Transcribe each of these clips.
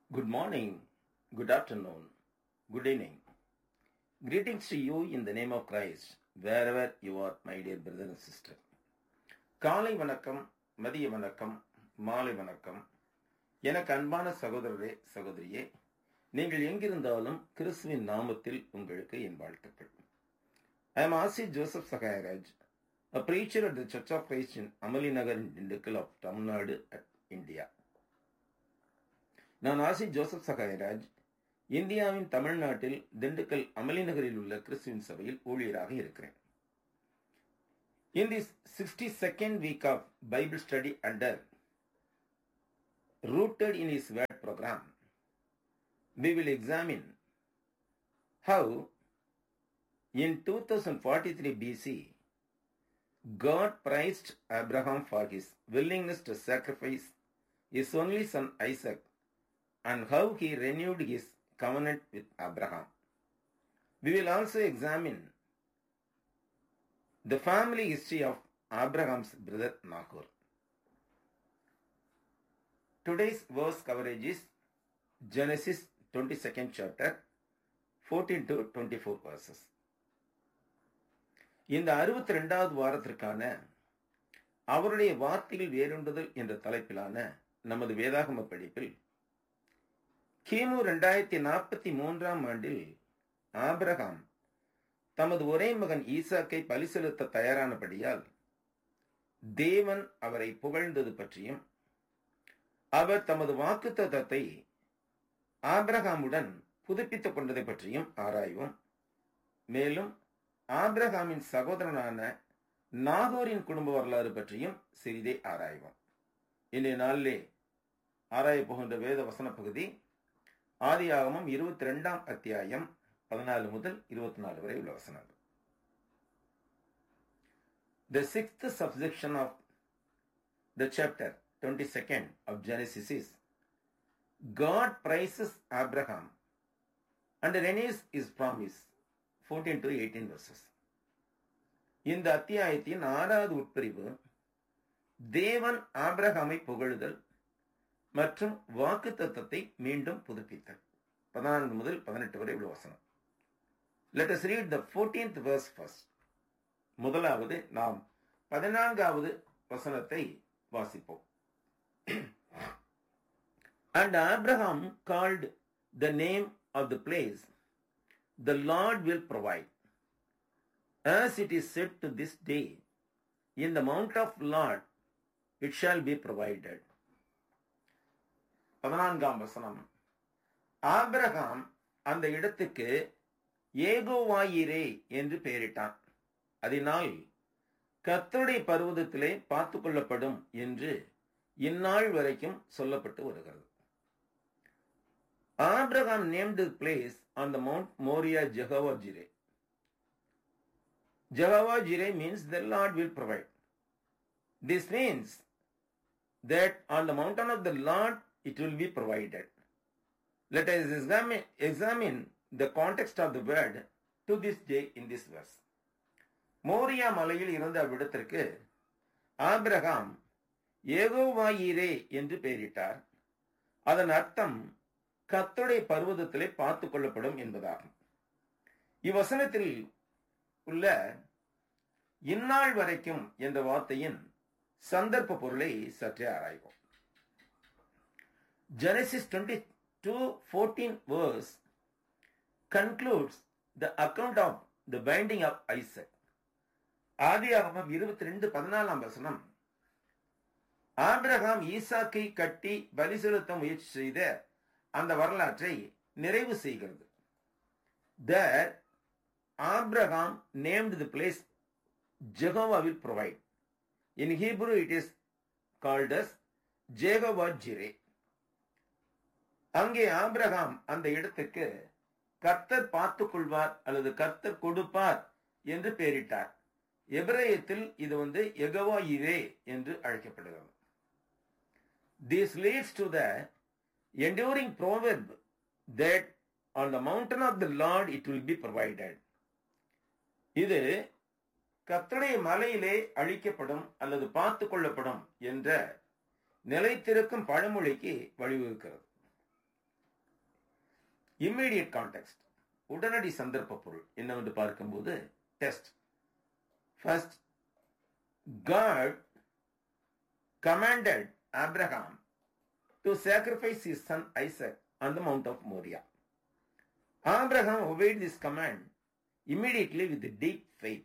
Good morning, good afternoon, good evening. Greetings to you in the name of Christ, wherever you are, my dear brother and sister. காலை வணக்கம் மதிய வணக்கம் மாலை வணக்கம் எனக்கு அன்பான சகோதரரே சகோதரியே நீங்கள் எங்கிருந்தாலும் கிறிஸ்துவின் நாமத்தில் உங்களுக்கு என் வாழ்த்துக்கள் I am Asi Joseph Sakayaraj, a preacher at the Church of Christ in Amali Nagar in Dindigul of Tamil Nadu, at India. நான் ஆசி ஜோசப் சகாயராஜ் இந்தியாவின் தமிழ்நாட்டில் திண்டுக்கல் அமளி நகரில் உள்ள கிறிஸ்துவின் சபையில் ஊழியராக இருக்கிறேன் in this sixty second week of Bible study under rooted in his word programme we will examine how in 2043 BC God praised Abraham for his willingness to sacrifice his only son Isaac and how he renewed his covenant with Abraham. We will also examine the family history of Abraham's brother Nahor. Today's verse coverage is Genesis 22nd chapter 14 to 24 verses. இந்த அறுபத்தி ரெண்டாவது வாரத்திற்கான அவருடைய வார்த்தையில் வேறுண்டுதல் என்ற தலைப்பிலான நமது வேதாகம படிப்பில் கிமு ரெண்டாயிரத்தி நாற்பத்தி மூன்றாம் ஆண்டில் ஆபிரகாம் தமது ஒரே மகன் ஈசாக்கை பலி செலுத்த தயாரானபடியால் தேவன் அவரை புகழ்ந்தது பற்றியும் அவர் தமது வாக்குத்தத்தை ஆபிரகாமுடன் புதுப்பித்துக் கொண்டதை பற்றியும் ஆராய்வோம் மேலும் ஆபிரகாமின் சகோதரனான நாகோரின் குடும்ப வரலாறு பற்றியும் சிறிதே ஆராய்வோம் இன்றைய நாளிலே ஆராய போகின்ற வேத வசன பகுதி ஆதியாகமம் இருபத்தி ரெண்டாம் அத்தியாயம் பதினாலு முதல் இருபத்தி நாலு வரை உள்ள வசனங்கள் The sixth subsection of the chapter 22nd of Genesis is God praises Abraham and renews his promise 14 to 18 verses. இந்த அத்தியாயத்தின் ஆறாவது உட்பிரிவு தேவன் ஆபிரகாமை புகழுதல் மற்றும் வாக்கு தத்தத்தை மீண்டும் புதுப்பித்தல் பதினான்கு முதல் பதினெட்டு வரை உள்ள வசனம் let us read the fourteenth verse first முதலாவது நாம் பதினான்காவது வசனத்தை வாசிப்போம் and Abraham called the name of the place the Lord will provide as it is said to this day in the mount of lord it shall be provided பதினான்காம் வசனம் Abraham அந்த இடத்துக்கு ஏகோவாயிரே என்று பெயரிட்டான் அதனால் கத்தருடைய பருவதத்திலே பார்த்து கொள்ளப்படும் என்று இந்நாள் வரைக்கும் சொல்லப்பட்டு வருகிறது Abraham named place on the mount Moriah Jehovah Jireh Jehovah Jireh means the Lord will provide this means that on the mountain of the Lord it will be provided. Let us examine, examine the context of the word to this day in this verse. Moriah மலையில் இருந்த அவ்விடத்திற்கு Abraham ஏகோவாயிரே என்று பெயரிட்டார் அதன் அர்த்தம் கத்துடைய பர்வதத்திலே பார்த்து கொள்ளப்படும் என்பதாகும் இவ்வசனத்தில் உள்ள இந்நாள் வரைக்கும் என்ற வார்த்தையின் சந்தர்ப்ப பொருளை சற்றே ஆராய்வோம் Genesis 22 14 verse concludes the account of the binding of Isaac. ஆதியாகமம் இருபத்தி ரெண்டு பதினாலாம் வசனம் ஆபிரகாம் ஈசாக்கை கட்டி பலி செலுத்த முயற்சி செய்த அந்த வரலாற்றை நிறைவு செய்கிறது There, Abraham named the place Jehovah will provide in Hebrew it is called as Jehovah Jireh அங்கே ஆபிரகாம் அந்த இடத்துக்கு கர்த்தர் பார்த்துக் கொள்வார் அல்லது கர்த்தர் கொடுப்பார் என்று பெயரிட்டார் எபிரேயத்தில் இது வந்து எகவா இரே என்று அழைக்கப்படுகிறது this leads to the enduring proverb that on the mountain of the Lord it will be provided இது கத்தடைய மலையிலே அழிக்கப்படும் அல்லது பார்த்து கொள்ளப்படும் என்ற நிலைத்திருக்கும் பழமொழிக்கு வழிவகுக்கிறது இம்மீடியட் கான்டெக்ட் உடனடி சந்தர்ப்ப பொருள் என்னவென்று பார்க்கும்போது test first God commanded Abraham to sacrifice his son Isaac on the Mount of Moriah. Abraham obeyed this command immediately with deep faith.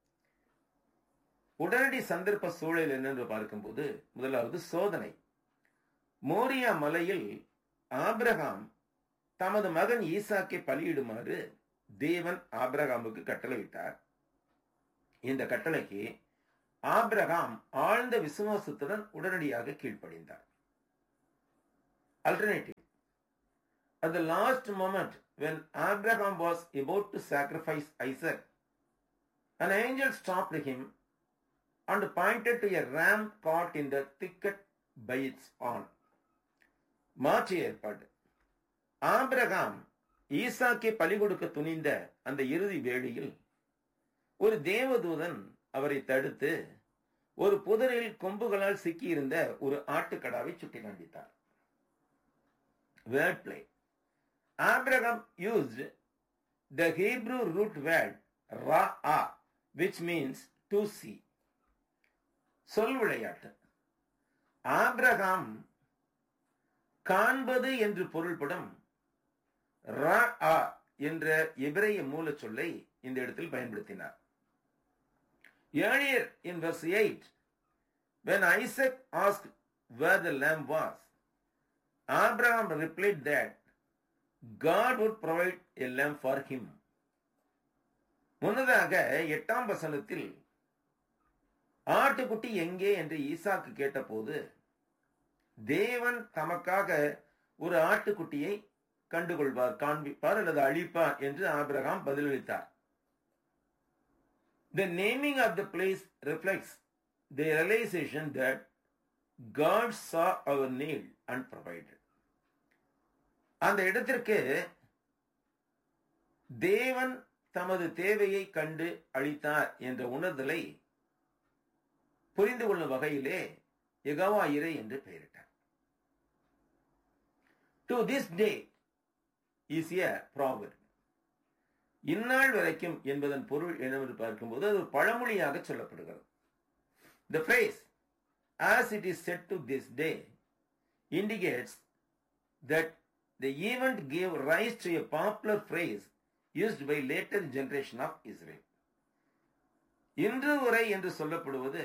உடனடி சந்தர்ப்ப சூழல் என்னென்று பார்க்கும்போது முதலாவது சோதனை மோரியா மலையில் ஆபிரகாம் தமது மகன் ஈசாக்கை பலியிடுமாறு தேவன் ஆபிரகாமுக்கு கட்டளையிட்டார் இந்த கட்டளைக்கு ஆபிரகாம் ஆழ்ந்த விசுவாசத்துடன் உடனடியாக கீழ்ப்படிந்தார் alternative At the last moment, when Abraham was about to sacrifice Isaac, an angel stopped him and pointed to a ram caught in the thicket by its horn. மாற்று ஏற்பாடு ஆபிரகாம் ஈசாக்கை பலி கொடுக்க துணிந்த அந்த இறுதி வேளையில் ஒரு தேவதூதன் அவரை தடுத்து ஒரு புதரில் கொம்புகளால் சிக்கியிருந்த ஒரு ஆட்டுக்கடாவை சுட்டி காண்பித்தார் word play Abraham used the Hebrew root word ra ah which means to see சொல் விளையாட்டு ஆப்ரகாம் காண்பது என்று பொருள்படும் ரா ஆ என்ற எபிரைய மூல சொல்லை இந்த இடத்தில் பயன்படுத்தினார் Earlier in verse 8, when Isaac asked where the lamb was, Abraham replied that God would provide a lamb for him. முன்னதாக எட்டாம் வசனத்தில் ஆட்டுக்குட்டி எங்கே என்று ஈசாக்கு கேட்டபோது தேவன் தமக்காக ஒரு ஆட்டுக்குட்டியை கண்டுகொள்வார் காண்பிப்பார் அல்லது அழிப்பார் என்று ஆபிரகாம் பதிலளித்தார் The naming of the place reflects the realization that God saw our need and provided. அந்த இடத்திற்கு தேவன் தமது தேவையை கண்டு அளித்தார் என்ற உணர்தலை புரிந்து கொள்ளும் வகையிலே எகவா இறை என்று பெயரிட்டார் to this day is a proverb இந்நாள் வரைக்கும் என்பதன் பொருள் என்னவென்று பார்க்கும்போது அது ஒரு பழமொழியாக சொல்லப்படுகிறது த phrase as it is said to this day indicates that the event gave rise to a popular phrase used by later generation of Israel. இன்று வரை என்று சொல்லப்படுவது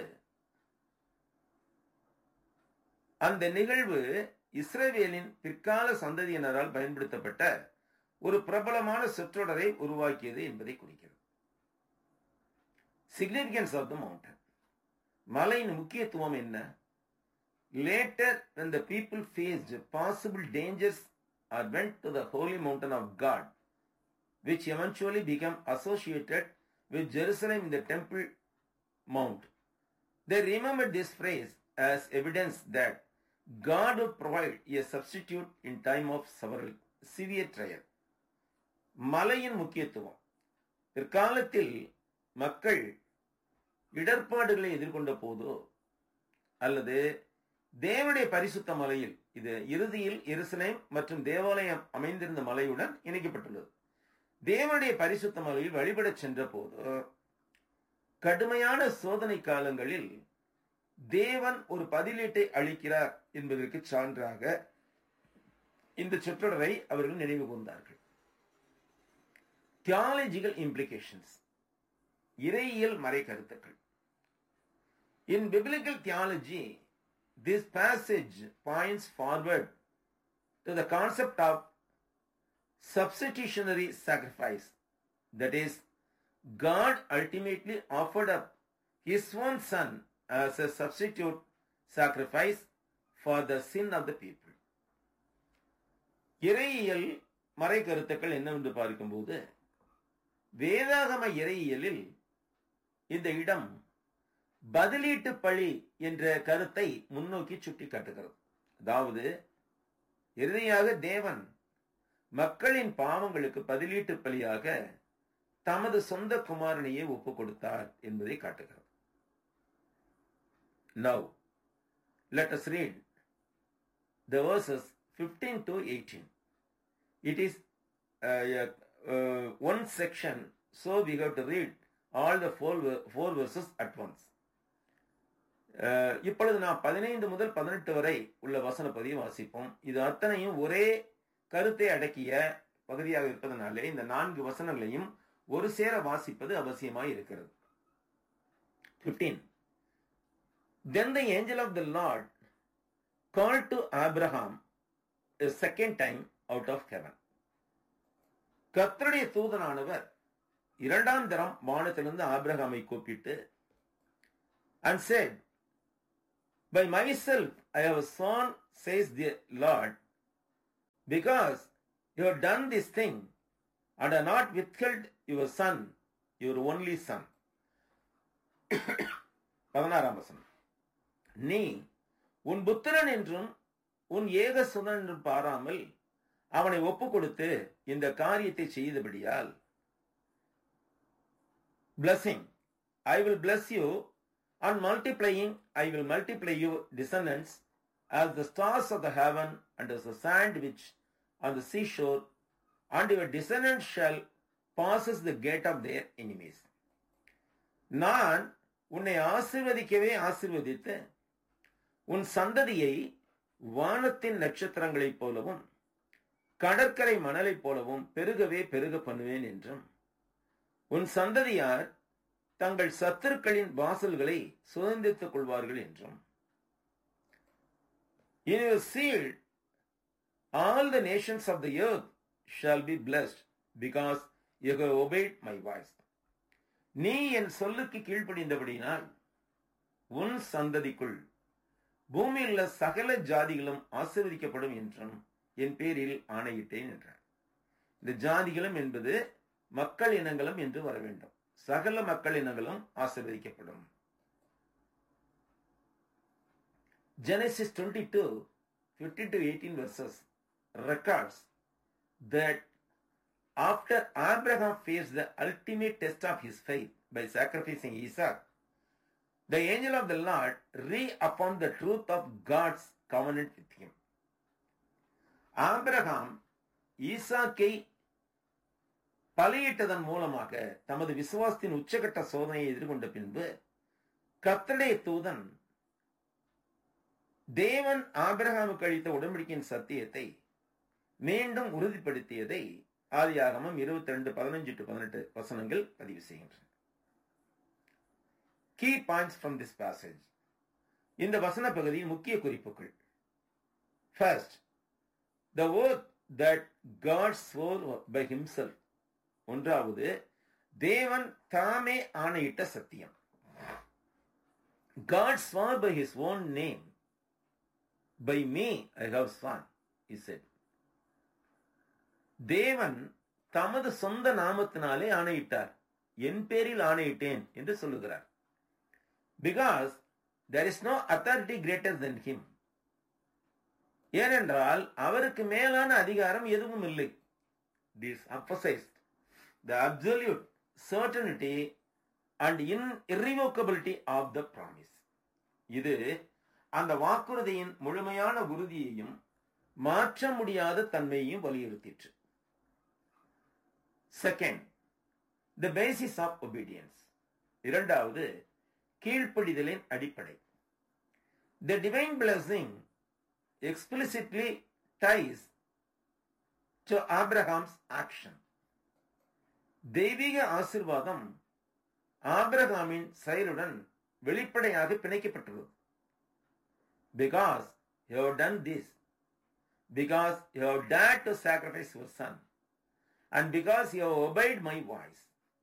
அந்த நிகழ்வு இஸ்ரேவேலின் பிற்கால சந்ததியினரால் பயன்படுத்தப்பட்ட ஒரு பிரபலமான சொற்றொடரை உருவாக்கியது என்பதை குறிக்கிறது சிக்னிபிகன்ஸ் ஆஃப் த மவுண்டன் மலையின் முக்கியத்துவம் என்ன later when the people faced possible dangers or went to the holy mountain of God, which eventually became associated with Jerusalem in the Temple Mount, they remembered this phrase as evidence that God would provide a substitute in time of several severe trial. மலையின் முக்கியத்துவம் பிற்காலத்தில் மக்கள் இடர்பாடுகளை எதிர்கொண்ட போதோ அல்லது தேவனுடைய பரிசுத்த மலையில் இது இறுதியில் எருசலேம் மற்றும் தேவாலயம் அமைந்திருந்த மலையுடன் இணைக்கப்பட்டுள்ளது தேவனுடைய பரிசுத்த மலையில் வழிபடச் சென்ற போது கடுமையான சோதனை காலங்களில் தேவன் ஒரு பதிலீட்டை அளிக்கிறார் என்பதற்கு சான்றாக இந்த சொற்றொடரை அவர்கள் நினைவு கூர்ந்தார்கள் தியாலஜிக்கல் இம்ப்ளிகேஷன்ஸ் இறையியல் மறை கருத்துக்கள் இன் biblical theology this passage points forward to the concept of substitutionary sacrifice that is god ultimately offered up his own son as a substitute sacrifice for the sin of the people இறையியல் மறை கருத்துக்கள் என்னவென்று பார்க்கும்போது வேதாகம இறையியலில் இந்த இடம் பதிலீட்டு பழி என்ற கருத்தை முன்னோக்கி சுட்டி காட்டுகிறது அதாவது இறுதியாக தேவன் மக்களின் பாவங்களுக்கு பதிலீட்டு பலியாக தமது சொந்த குமாரனையே ஒப்பு கொடுத்தார் என்பதை காட்டுகிறது now let us read the verses 15 to 18 it is uh, uh, one section, so we have to read all the four, ver- four verses at once. Uh, இப்பொழுது நாம் பதினைந்து முதல் பதினெட்டு வரை உள்ள வசன பதிவை வாசிப்போம் இது அத்தனையும் ஒரே கருத்தை அடக்கிய பகுதியாக இருப்பதனாலே இந்த நான்கு வசனங்களையும் ஒரு சேர வாசிப்பது அவசியமாய் இருக்கிறது 15 Then the angel of the Lord called to Abraham a second time out of heaven. கர்த்தருடைய தூதனானவர் இரண்டாம் தரம் வானத்திலிருந்து ஆபிரகாமை கூப்பிட்டு and said, By myself I have sworn, says the Lord, because you have done this thing and have not withheld your son, your only son. பதினாறாம் வசனம் நீ உன் புத்திரன் என்றும் உன் ஏக சுதன் என்றும் பாராமல் அவனை ஒப்பு கொடுத்து இந்த காரியத்தை செய்தபடியால் blessing I will bless you and multiplying I will multiply your descendants as the stars of the heaven and as the sand which on the seashore and your descendants shall passes the gate of their enemies நான் உன்னை ஆசிர்வதிக்கவே ஆசிர்வதித்து உன் சந்ததியை வானத்தின் நட்சத்திரங்களைப் போலவும் கடற்கரை மணலைப் போலவும் பெருகவே பெருக பண்ணுவேன் என்றும் உன் சந்ததியார் தங்கள் சத்துருக்களின் வாசல்களை சுதந்திரித்துக் கொள்வார்கள் என்றும் In your seed, all the nations of the earth shall be blessed because you have obeyed my voice. நீ என் சொல்லுக்கு கீழ்ப்படிந்தபடினால் உன் சந்ததிக்குள் பூமியில் உள்ள சகல ஜாதிகளும் ஆசீர்வதிக்கப்படும் என்றும் என் பேரில் ஆணையிட்டேன் என்றார் இந்த ஜாதிகளும் என்பது மக்கள் இனங்களும் என்று வர வேண்டும் சகல மக்கள் இனங்களும் ஆசீர்வதிக்கப்படும் Genesis 22, 15 to 18 verses records that after Abraham faced the ultimate test of his faith by sacrificing Isaac, the angel of the Lord reaffirmed the truth of God's covenant with him. Abraham ஈசாக்கை பலியிட்டதன் மூலமாக தமது விசுவாசத்தின் உச்சகட்ட சோதனையை எதிர்கொண்ட பின்பு கத்தடைய தூதன் தேவன் ஆபிரகாமுக்கு அளித்த உடன்படிக்கையின் சத்தியத்தை மீண்டும் உறுதிப்படுத்தியதை ஆதியாகமம் இருபத்தி ரெண்டு பதினஞ்சு டு பதினெட்டு வசனங்கள் பதிவு செய்கின்றன key points from this passage இந்த வசன பகுதியின் முக்கிய குறிப்புகள் first the oath that God swore by himself ஒன்றாவது தேவன் தாமே ஆணையிட்ட சத்தியம் God swore by his own name. By me I have sworn, he said. தேவன் தமது சொந்த நாமத்தினாலே ஆணையிட்டார் என் பேரில் ஆணையிட்டேன் என்று சொல்லுகிறார் because there is no authority greater than him ஏனென்றால் அவருக்கு மேலான அதிகாரம் எதுவும் இல்லை this emphasized the absolute certainty and in- irrevocability of the promise இது அந்த வாக்குறுதியின் முழுமையான உறுதியையும் மாற்ற முடியாத தன்மையையும் வலியுறுத்திற்று second the basis of obedience இரண்டாவது கீழ்ப்படிதலின் அடிப்படை the divine blessing explicitly ties to Abraham's action தெய்வீக ஆசிர்வாதம் ஆபிரகாமின் செயலுடன் வெளிப்படையாக பிணைக்கப்பட்டுள்ளது because you have done this because you have டேட் to sacrifice your son and because you have obeyed my voice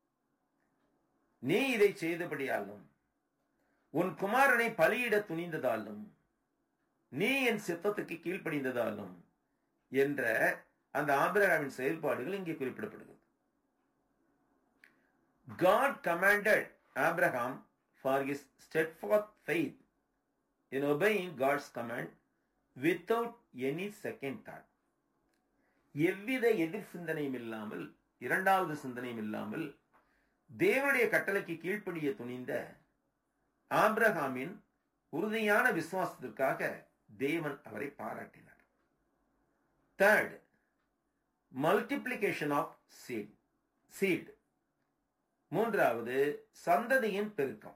நீ இதை செய்தபடியாலும் உன் குமாரனை பலியிட துணிந்ததாலும் நீ என் சித்தத்துக்கு கீழ்ப்படிந்ததாலும் என்ற அந்த ஆபிரகாமின் செயல்பாடுகள் இங்கே குறிப்பிடப்படுகிறது God commanded Abraham for his steadfast faith in obeying God's command without any second thought. எவ்வித எதிர் சிந்தனையும் இல்லாமல் இரண்டாவது சிந்தனையும் இல்லாமல் தேவனுடைய கட்டளைக்கு கீழ்ப்படிய துணிந்த ஆபிரகாமின் உறுதியான விசுவாசத்திற்காக தேவன் அவரை பாராட்டினார் third multiplication of seed seed மூன்றாவது சந்ததியின் பெருக்கம்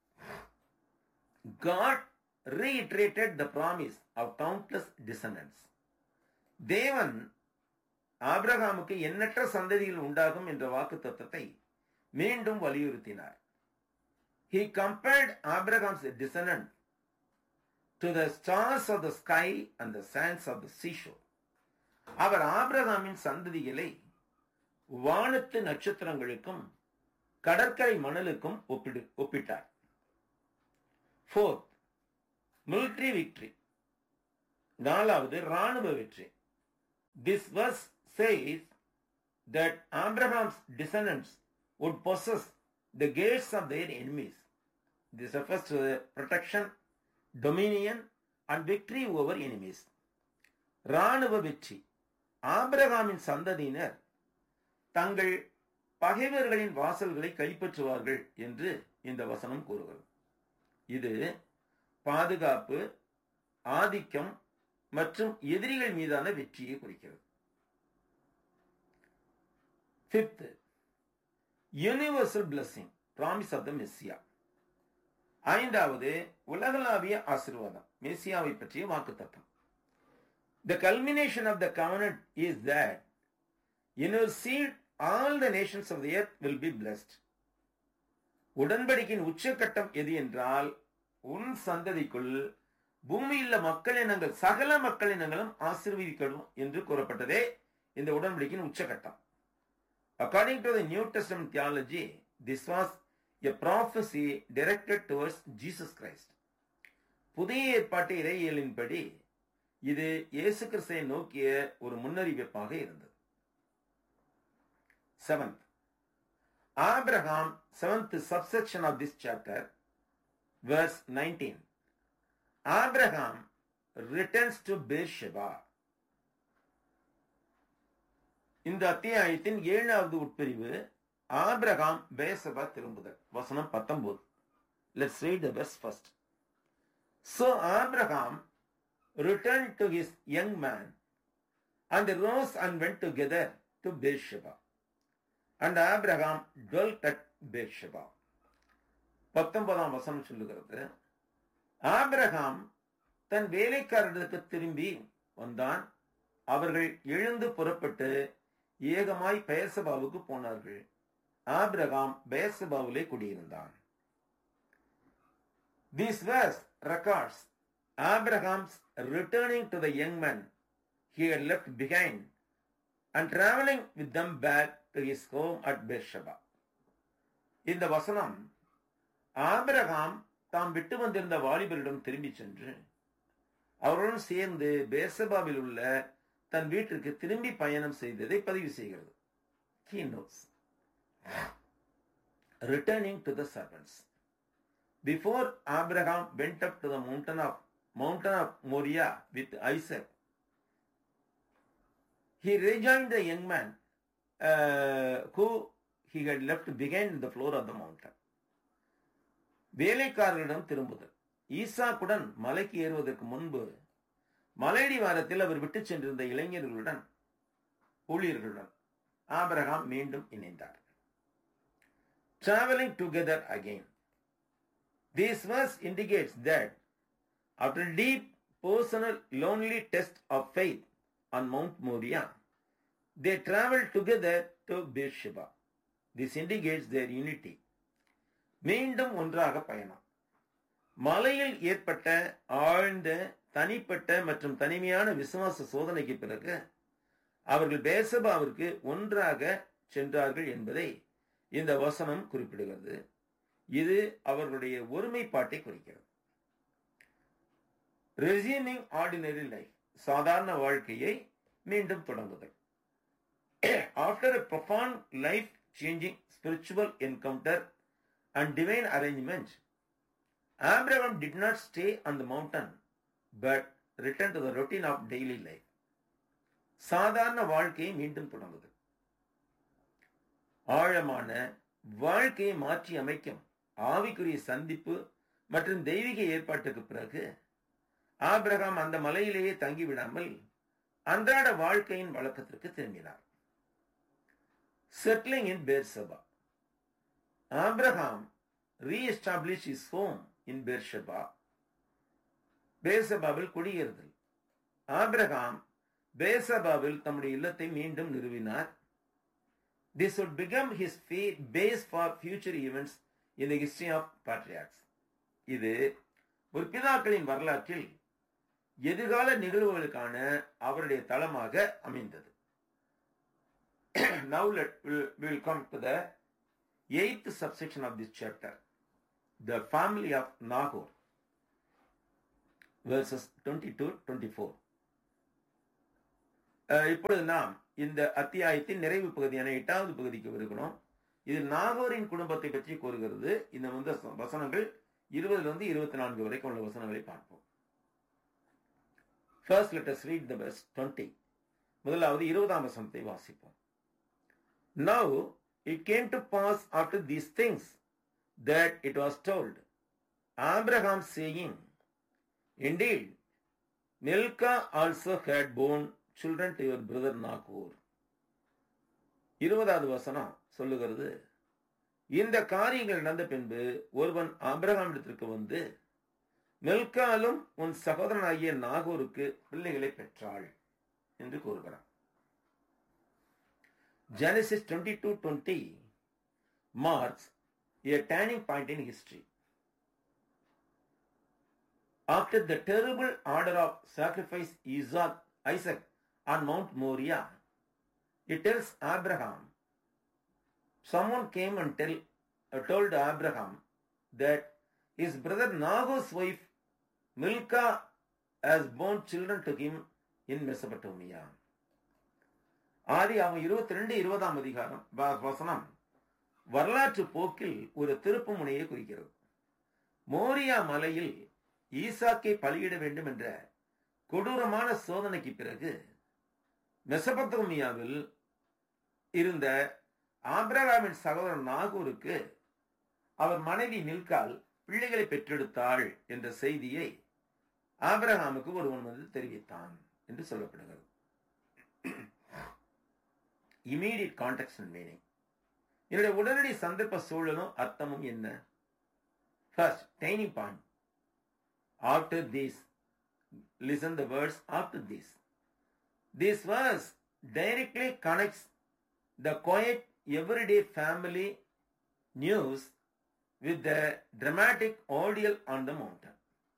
God reiterated the promise of countless descendants தேவன் ஆபிரகாமுக்கு எண்ணற்ற சந்ததிகள் உண்டாகும் என்ற வாக்கு தத்துவத்தை மீண்டும் வலியுறுத்தினார் he compared abraham's descendant to the stars of the sky and the sands of the seashore அவர் ஆபிரகாமின் சந்ததிகளை வானத்து நட்சத்திரங்களுக்கும் கடற்கரை மணலுக்கும் ஒப்பிடு ஒப்பிட்டார் ஃபோர்த் மிலிட்ரி விக்டரி நாலாவது ராணுவ வெற்றி this verse says that Abraham's descendants would possess the gates of their enemies. This refers to the protection, dominion, and victory over enemies. ராணுவ வெற்றி ஆபிரகாமின் சந்ததியினர் தங்கள் பகைவர்களின் வாசல்களை கைப்பற்றுவார்கள் என்று இந்த வசனம் கூறுகிறது இது பாதுகாப்பு ஆதிக்கம் மற்றும் எதிரிகள் மீதான வெற்றியை குறிக்கிறது fifth universal blessing promise of the Messiah ஐந்தாவது உலகளாவிய ஆசிர்வாதம் மெஸ்ஸியாவை பற்றிய வாக்கு தத்துவம் the culmination of the covenant is that in your seed all the nations of the earth will be blessed உடன்படிக்கையின் உச்சக்கட்டம் எது என்றால் உன் சந்ததிக்குள் பூமியில் மக்கள் இனங்கள் சகல மக்கள் இனங்களும் ஆசீர்வதிக்கணும் என்று கூறப்பட்டதே இந்த உடன்படிக்கையின் உச்சகட்டம் according to the New Testament theology this was a prophecy directed towards Jesus Christ புதிய ஏற்பாட்டு இறையியலின்படி இது இயேசு கிறிஸ்தை நோக்கிய ஒரு முன்னறிவிப்பாக இருந்தது seventh Abraham seventh subsection of this chapter verse 19. Abraham returns to Beersheba. இந்த அத்தியாயத்தின் ஏழாவது உட்பிரிவு ஆபிரகாம் பேசபா திரும்புதல் வசனம் பத்தொன்பது let's read the verse first So Abraham returned to his young man and rose and went together to Beersheba. And Abraham dwelt at Beersheba. பத்தொன்பதாம் வசனம் சொல்லுகிறது ஆபிரகாம் தன் வேலைக்காரர்களுக்கு திரும்பி வந்தான் அவர்கள் எழுந்து புறப்பட்டு ஏகமாய் பேசபாவுக்கு போனார்கள் ஆபிரகாம் பேசபாவிலே குடியிருந்தான் This verse records Abraham's returning to the young man he had left behind and traveling with them back to his home at Beersheba. இந்த வசனம் ஆபிரகாம் தாம் விட்டு வந்திருந்த வாலிபரிடம் திரும்பி சென்று அவருடன் சேர்ந்து பேசபாவில் உள்ள தன் வீட்டிற்கு திரும்பி பயணம் செய்ததை பதிவு செய்கிறது He knows. Returning to the servants. Before Abraham went up to the mountain of mountain of Moriah with Isaac, he rejoined the young man uh, who he had left behind the floor of the mountain. வேலைக்காரரிடம் திரும்புதல் ஈசாக்குடன் மலைக்கு ஏறுவதற்கு முன்பு மலையடி வாரத்தில் அவர் விட்டு சென்றிருந்த இளைஞர்களுடன் ஊழியர்களுடன் ஆபரகாம் மீண்டும் இணைந்தார் traveling together again this verse indicates that after deep personal lonely test of faith on Mount Moriah they traveled together to Beersheba this indicates their unity மீண்டும் ஒன்றாக பயணம் மலையில் ஏற்பட்ட ஆழ்ந்த தனிப்பட்ட மற்றும் தனிமையான விசுவாச சோதனைக்கு பிறகு அவர்கள் பேசபாவிற்கு ஒன்றாக சென்றார்கள் என்பதை இந்த வசனம் குறிப்பிடுகிறது இது அவர்களுடைய ஒருமைப்பாட்டை குறிக்கிறது ரெசியூமிங் ஆர்டினரி லைஃப் சாதாரண வாழ்க்கையை மீண்டும் தொடங்குதல் after a profound life changing spiritual encounter and divine arrangement, Abraham did not stay on the mountain but returned to the routine of daily life. சாதாரண வாழ்க்கையை மீண்டும் தொடங்குது ஆழமான வாழ்க்கையை மாற்றி அமைக்கும் ஆவிக்குரிய சந்திப்பு மற்றும் தெய்வீக ஏற்பாட்டுக்கு பிறகு ஆபிரகாம் அந்த மலையிலேயே தங்கிவிடாமல் அன்றாட வாழ்க்கையின் வழக்கத்திற்கு திரும்பினார் settling in Beersheba Abraham reestablish his home in Beersheba பேர்சபாவில் குடியேறுதல் ஆப்ரஹாம் பேர்சபாவில் தம்முடைய இல்லத்தை மீண்டும் நிறுவினார் this would become his base for future events in the history of patriarchs இது ஒரு பிதாக்களின் வரலாற்றில் எதிர்கால நிகழ்வுகளுக்கான அவருடைய தளமாக அமைந்தது now let we'll, we'll come to the eighth subsection of this chapter the family of nahor verses 22 24 அஹ், இப்பொழுது நாம் இந்த அத்தியாயத்தின் நிறைவு பகுதியான எட்டாவது பகுதிக்கு வருகிறோம் இது நாகோரின் குடும்பத்தை பற்றி கூறுகிறது இந்த வந்து வசனங்கள் இருபதுல இருந்து இருபத்தி நான்கு வரைக்கும் உள்ள வசனங்களை பார்ப்போம் first let us read the verse 20 முதலாவது இருபதாம் வசனத்தை வாசிப்போம் Now it came to pass after these things that it was told Abraham saying Indeed Milcah also had borne children to your brother Nahor இருபதாவது வசனம் சொல்லுகிறது இந்த காரியங்கள் நடந்த பின்பு ஒருவன் ஆபிரகாமிடத்திற்கு வந்து மெல்காலும் உன் சகோதரனாகிய நாகூருக்கு பிள்ளைகளை பெற்றாள் என்று கூறுகிறான் Genesis 22:20 marks a turning point in history. After the terrible order of sacrifice Isaac, Isaac on Mount Moriah, it tells Abraham, someone came and tell, uh, told Abraham that his brother Nahor's wife Milcah has borne children to him in Mesopotamia. ஆதி அவன் இருபத்தி ரெண்டு இருபதாம் அதிகாரம் வ- வசனம் வரலாற்று போக்கில் ஒரு திருப்பு முனையை குறிக்கிறது மோரியா மலையில் ஈசாக்கை பலியிட வேண்டும் என்ற கொடூரமான சோதனைக்கு பிறகு மெசபத்தோமியாவில் இருந்த ஆபிரகாமின் சகோதரன் நாகூருக்கு அவர் மனைவி மில்கால் பிள்ளைகளை பெற்றெடுத்தாள் என்ற செய்தியை ஆபிரகாமுக்கு ஒருவன் வந்து தெரிவித்தான் என்று சொல்லப்படுகிறது இமீடியட் கான்டெக்ட் அண்ட் மீனிங் என்னுடைய உடனடி சந்தர்ப்ப சூழலும் அர்த்தமும் என்ன first tiny point after this listen the words after this this verse directly connects the quiet everyday family news with the dramatic ordeal on the mountain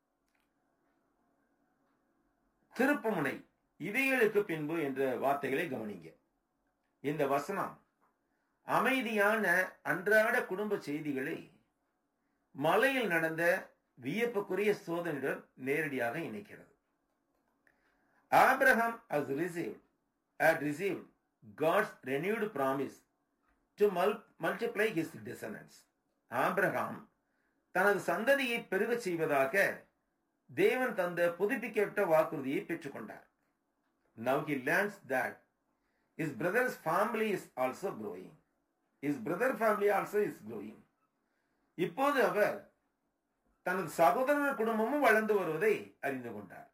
திருப்புமுனை இவைகளுக்கு பின்பு என்ற வார்த்தைகளை கவனிங்க இந்த வசனம் அமைதியான அன்றாட குடும்ப செய்திகளை மலையில் நடந்த வியப்புக்குரிய சோதனையுடன் நேரடியாக இணைக்கிறது Abraham has received had received God's renewed promise to mul- multiply his descendants. Abraham தனது சந்ததியை பெருகச் செய்வதாக தேவன் தந்த புதுப்பிக்கப்பட்ட வாக்குறுதியை பெற்றுக்கொண்டார் Now he learns that his brother's family is also growing. His brother family also is growing. இப்போது அவர் தனது சகோதரர் குடும்பமும் வளர்ந்து வருவதை அறிந்து கொண்டார்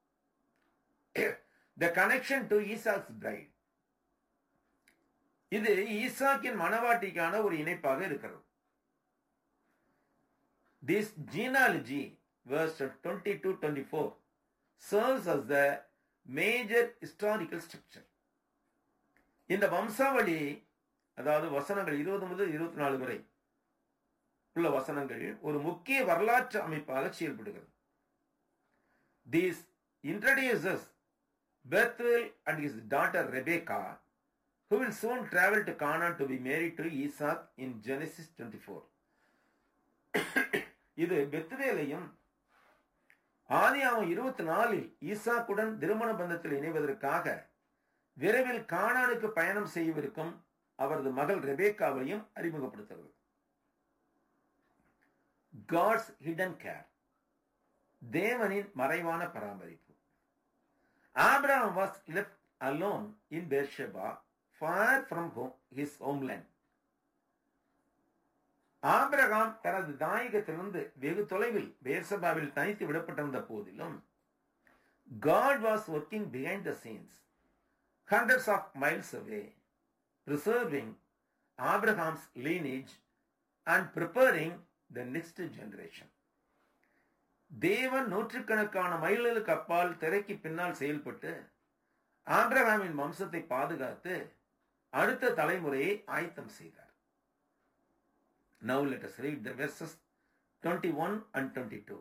the connection to Isaac's bride இது ஈசாக்கின் மனவாட்டிக்கான ஒரு இணைப்பாக இருக்கிறது this genealogy verse 20 to 24 serves as the major historical structure இந்த வம்சாவளி அதாவது வசனங்கள் இருபது முதல் இருபத்தி நாலு வரை உள்ள வசனங்கள் ஒரு முக்கிய வரலாற்று அமைப்பாக செயல்படுகிறது these introduces Bethuel and his daughter Rebecca, who will soon travel to Canaan to be married to Isaac in Genesis 24. இது பெத்துவேலையும் ஆதியாமம் இருபத்தி நாலில் ஈசாக்குடன் திருமண பந்தத்தில் இணைவதற்காக விரைவில் கானானுக்கு பயணம் செய்யவிருக்கும் அவரது மகள் ரெபேக்காவையும் அறிமுகப்படுத்துகிறது காட்ஸ் ஹிடன் கேர் தேவனின் மறைவான பராமரிப்பு Abraham was left alone in Beersheba far from home his homeland Abraham தனது தாயகத்திலிருந்து வெகு தொலைவில் பேர்சபாவில் தனித்து விடப்பட்டிருந்த போதிலும் God was working behind the scenes, hundreds of miles away, preserving Abraham's lineage and preparing the next generation. தேவன் நூற்றுக்கணக்கான மைல்களுக்கு அப்பால் திரைக்கு பின்னால் செயல்பட்டு ஆபிரகாமின் வம்சத்தை பாதுகாத்து அடுத்த தலைமுறையை ஆயத்தம் செய்தார் Now let us read the verses 21 and 22.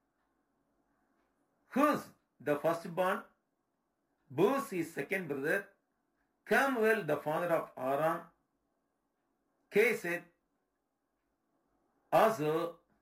Whose the firstborn, Booz his second brother, Camuel the father of Aram, Kesed, Azur,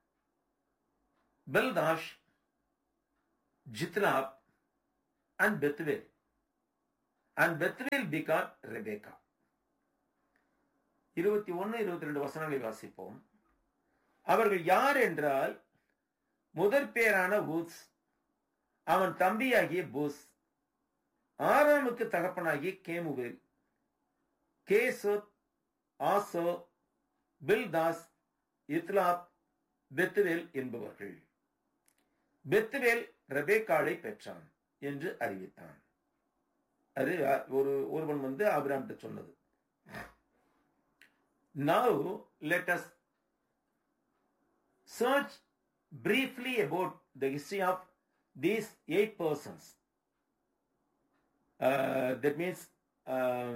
Beldash, Jithlab, and Bethuel. And Bethuel begot Rebekah. இருபத்தி ஒன்று இருபத்தி ரெண்டு வசனங்களை வாசிப்போம் அவர்கள் யார் என்றால் முதற் பேரான ஊத்ஸ் அவன் தம்பியாகிய பூஸ் ஆறாமுக்கு தகப்பனாகிய கேமுவேல் கேசோத் ஆசோ பில்தாஸ் இத்லாப் பெத்துவேல் என்பவர்கள் பெத்துவேல் ரெபேக்காளை பெற்றான் என்று அறிவித்தான் அது ஒரு ஒருவன் வந்து ஆபிராம்கிட்ட சொன்னது Now let us search briefly about the history of these eight persons. Uh, that means um,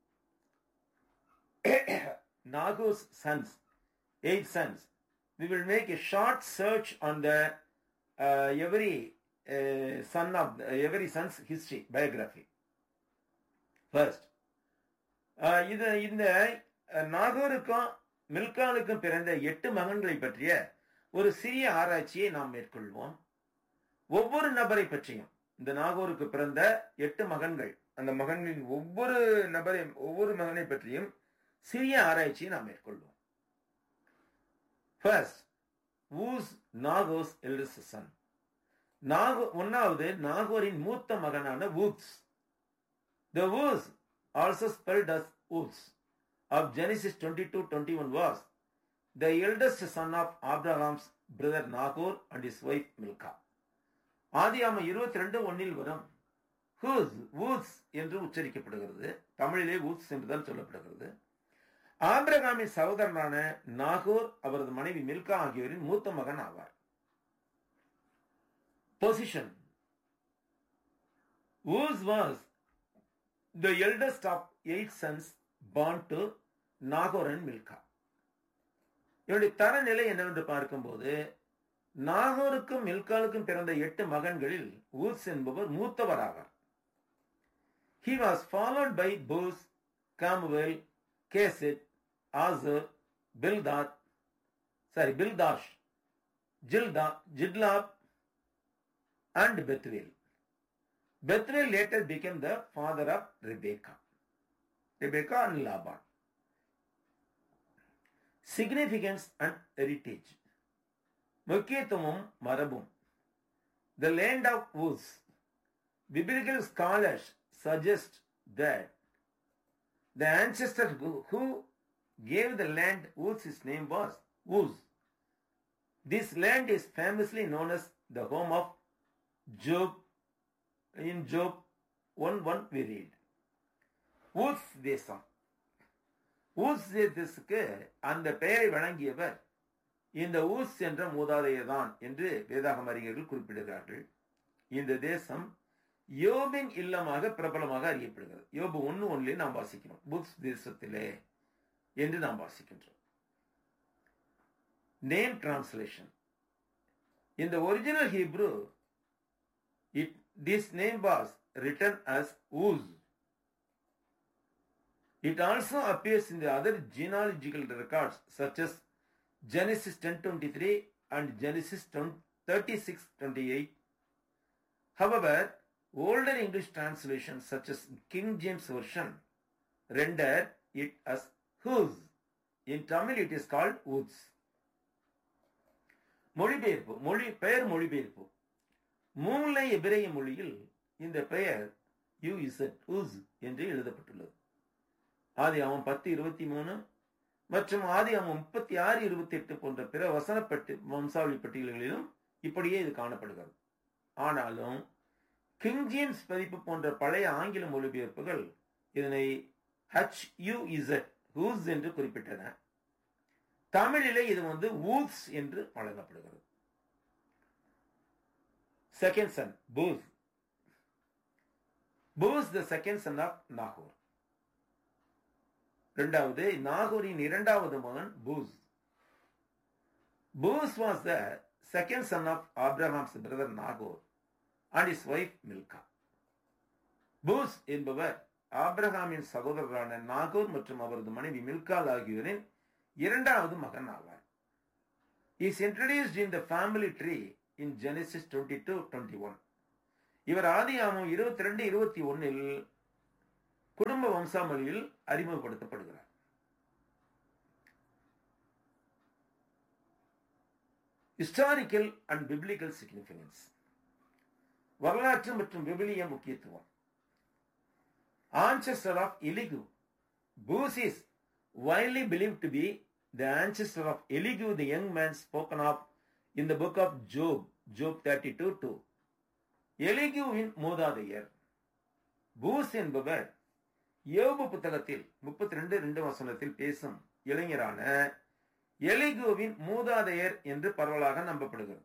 Nago's sons, eight sons. We will make a short search on the uh, every uh, son of the, every son's history biography. First, uh, இது இந்த நாகூருக்கும் மில்காலுக்கும் பிறந்த எட்டு மகன்களை பற்றிய ஒரு சிறிய ஆராய்ச்சியை நாம் மேற்கொள்வோம் ஒவ்வொரு நபரை பற்றியும் இந்த நாகூருக்கு பிறந்த எட்டு மகன்கள் அந்த மகன்களின் ஒவ்வொரு நபரை ஒவ்வொரு மகனை பற்றியும் சிறிய ஆராய்ச்சியை நாம் மேற்கொள்வோம் first Uz Nahor's eldest son Nahor ஒன்னாவது நாகோரின் மூத்த மகனான Uz the Uz also spelled as Uz of Genesis 22 21 was the eldest son of Abraham's brother Nahor and his wife Milcah. ஆதியாம இருபத்தி ரெண்டு ஒன்னில் வரும் ஹூஸ் வூஸ் என்று உச்சரிக்கப்படுகிறது தமிழிலே வூஸ் என்றுதான் சொல்லப்படுகிறது ஆபிரகாமின் சகோதரனான நாகூர் அவரது மனைவி மில்கா ஆகியோரின் மூத்த மகன் ஆவார் position Uz was the eldest of eight sons born to Nahor and Milcah இவருடைய தரநிலை என்னவென்று பார்க்கும்போது நாகோருக்கும் மில்காலுக்கும் பிறந்த எட்டு மகன்களில் ஊஸ் என்பவர் மூத்தவர் ஆவார் he was followed by Buz Kemuel Kesed Hazo Pildash sorry Pildash Jidlaph Jidlaph and Bethuel Bethuel later became the father of Rebecca Rebecca and Laban. Significance and heritage. முக்கியத்துவம் மரபும் The land of Uz. Biblical scholars suggest that the ancestor who, who gave the land Uz his name was Uz. This land is famously known as the home of Job. In Job 1 1 we read. ஊஸ் தேசம் ஊஸ் தேசத்துக்கு அந்த பெயரை வழங்கியவர் இந்த ஊஸ் என்ற மூதாதையர் தான் என்று வேதாகம் அறிஞர்கள் குறிப்பிடுகிறார்கள் இந்த தேசம் யோபின் இல்லமாக பிரபலமாக அறியப்படுகிறது யோபு ஒன்னு ஒன்றிலே நாம் வாசிக்கிறோம் புக்ஸ் தேசத்திலே என்று நாம் வாசிக்கின்றோம் நேம் டிரான்ஸ்லேஷன் இந்த original Hebrew it this name was written as Uz It also appears in the other genealogical records such as Genesis 10:23 and Genesis 36:28. However, older English translations such as King James Version render it as whose. In Tamil it is called woods. மொழிபெயர்ப்பு மொழி பெயர் மொழிபெயர்ப்பு மூலை எபிரேய மொழியில் இந்த பெயர் you Z ஊஸ் என்று எழுதப்பட்டுள்ளது ஆதி அவன் பத்து இருபத்தி மூணு மற்றும் ஆதி அவன் முப்பத்தி ஆறு இருபத்தி எட்டு போன்ற பிற வசனப்பட்டு வம்சாவளி பட்டியல்களிலும் இப்படியே இது காணப்படுகிறது ஆனாலும் கிங் ஜேம்ஸ் பதிப்பு போன்ற பழைய ஆங்கில மொழிபெயர்ப்புகள் இதனை ஹச் யூ இசட் ஹூஸ் என்று குறிப்பிட்டன தமிழிலே இது வந்து ஊத்ஸ் என்று வழங்கப்படுகிறது second son Buz Buz the second son of Nahor இரண்டாவது நாகூரின் இரண்டாவது மகன் Buz Buz was the second son of Abraham's brother Nahor and his wife Milcah Buz என்பவர் ஆப்ரஹாமின் சகோதரரான நாகூர் மற்றும் அவரது மனைவி மில்கால் ஆகியோரின் இரண்டாவது மகன் ஆவார் is introduced in the family tree in Genesis twenty two twenty one இவர் ஆதியாமம் இருபத்தி ரெண்டு இருபத்தி ஒன்னில் குடும்ப வம்சாவளியில் அறிமுகப்படுத்தப்படுகிறார் ஹிஸ்டாரிக்கல் அண்ட் பிப்ளிக்கல் சிக்னிபிகன்ஸ் வரலாற்று மற்றும் விபிலிய முக்கியத்துவம் ancestor of Elihu Buz is widely believed to be the ancestor of Elihu, the young man spoken of in the book of Job, Job 32 2. எலிகுவின் மூதாதையர் பூஸ் என்பவர் யோபு புத்தகத்தில் முப்பத்தி ரெண்டு ரெண்டு வசனத்தில் பேசும் இளைஞரான எலிகுவின் மூதாதையர் என்று பரவலாக நம்பப்படுகிறது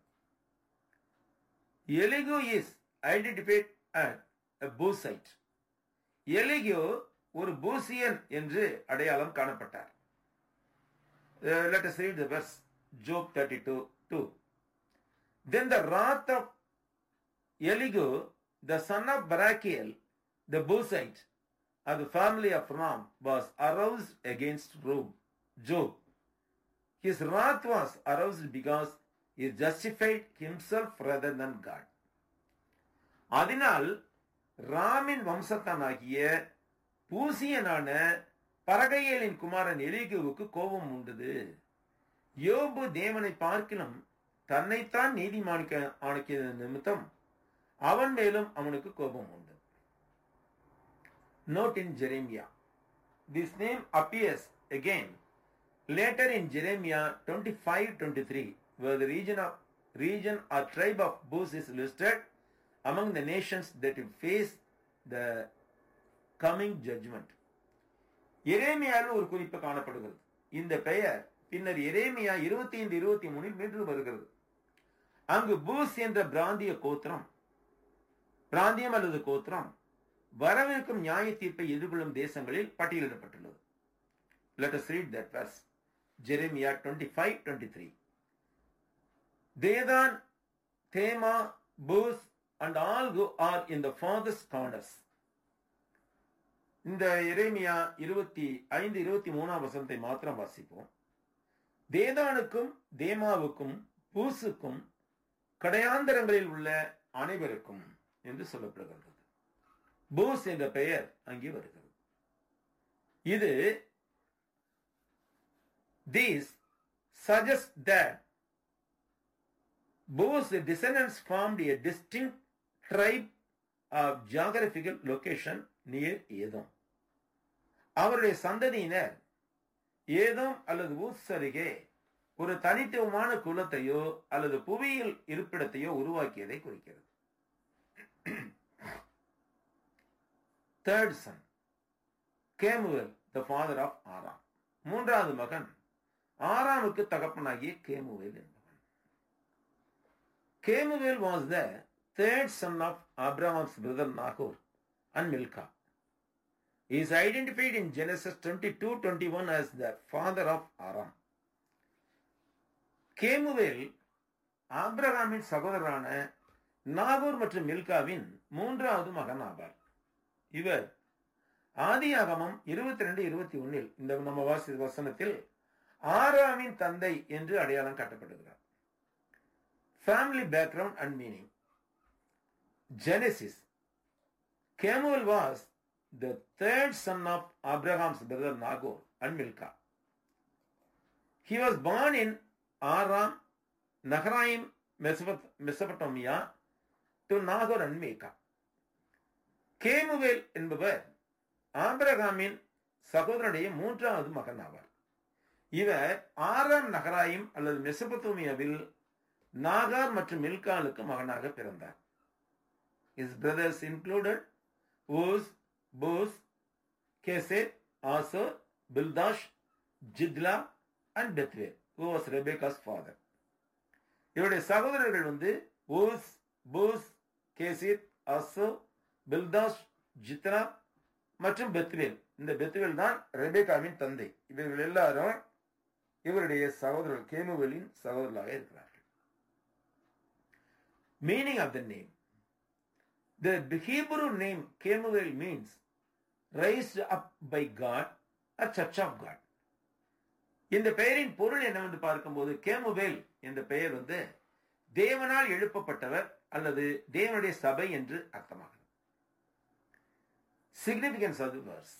Elihu is identified Buzite Elihu ஒரு பூசியன் என்று அடையாளம் காணப்பட்டார் let us read the verse job 32 2 then the wrath of elihu the son of barakiel the Buzite of the family of ram was aroused against job his wrath was aroused because he justified himself rather than god அதனால் ராமின் வம்சத்தானாகிய பூசியனான பரகையலின் குமாரன் எலிகுவுக்கு கோபம் உண்டது யோபு தேவனை பார்க்கிலும் தன்னைத்தான் நீதிமானிக்க ஆணிக்கிற நிமித்தம் அவன் மேலும் அவனுக்கு கோபம் உண்டு note in Jeremiah this name appears again later in Jeremiah twenty five twenty three where the region of region or tribe of Buz is listed among the nations that will face the coming judgement எரேமியாவில் ஒரு குறிப்பு காணப்படுகிறது இந்த பெயர் பின்னர் எரேமியா இருபத்தி ஐந்து இருபத்தி மூணில் மீண்டும் வருகிறது அங்கு பூஸ் என்ற பிராந்திய கோத்திரம் பிராந்தியம் அல்லது கோத்திரம் வரவிருக்கும் நியாய தீர்ப்பை எதிர்கொள்ளும் தேசங்களில் பட்டியலிடப்பட்டுள்ளது let us read that verse Jeremiah 25 23 Dedan Tema Buz and all who are in the farthest corners இந்த இறைமியா இருபத்தி ஐந்து இருபத்தி மூணாம் வசனத்தை மாத்திரம் வாசிப்போம் தேதானுக்கும் தேமாவுக்கும் பூசுக்கும் கடையாந்தரங்களில் உள்ள அனைவருக்கும் என்று சொல்லப்படுகிறது பூஸ் என்ற பெயர் அங்கே வருகிறது இது these suggest that Both the descendants formed a distinct tribe of geographical location near Edom. அவருடைய சந்ததியினர் ஏதோம் அல்லது ஊஸ் அருகே ஒரு தனித்துவமான குலத்தையோ அல்லது புவியியல் இருப்பிடத்தையோ உருவாக்கியதை குறிக்கிறது third son Kemuel the father of Aram மூன்றாவது மகன் ஆராமுக்கு தகப்பனாகிய கேமுவேல் என்பவன் Kemuel was the third son of Abraham's brother Nahor and Milcah is identified in Genesis 22 21 as the father of Aram. Kemuel ஆப்ரஹாமின் சகோதரரான நாகூர் மற்றும் மில்காவின் மூன்றாவது மகன் ஆவார் இவர் ஆதியாகமம் இருபத்தி ரெண்டு இருபத்தி ஒன்னில் இந்த நம்ம வாசி வசனத்தில் ஆறாமின் தந்தை என்று அடையாளம் காட்டப்படுகிறார் family background and meaning Genesis Kemuel was the third son of Abraham's brother Nagor and Milcah. He was born in Aram, Naharaim, Mesopotamia to Nagor and Milcah. Kemuel என்பவர் ஆபிரகாமின் சகோதரனுடைய மூன்றாவது மகன் ஆவார் இவர் ஆறாம் நகராயும் அல்லது மெசபத்தோமியாவில் நாகார் மற்றும் மில்காலுக்கு மகனாக பிறந்தார் His brothers included Uz, Buz, Kesed, Asur, Bildash, Jidla, and Bethuel, who was Rebekah's father. இவருடைய சகோதரர்கள் வந்து ஊஸ் பூஸ் கேசித் அசோ பில்தாஸ் ஜித்னா மற்றும் பெத்வேல் இந்த பெத்வேல் தான் ரெபேகாவின் தந்தை இவர்கள் எல்லாரும் இவருடைய சகோதரர் கேமுவேலின் சகோதரர்களாக இருக்கிறார்கள் meaning of the name the Hebrew name Kemuel means raised up by God a church of God இந்த பெயரின் பொருள் என்னவென்று பார்க்கும்போது கேமுவேல் என்ற பெயர் வந்து தேவனால் எழுப்பப்பட்டவர் அல்லது தேவனுடைய சபை என்று அர்த்தமாகும் சிக்னிபிகன்ஸ் ஆஃப் தி வேர்ஸ்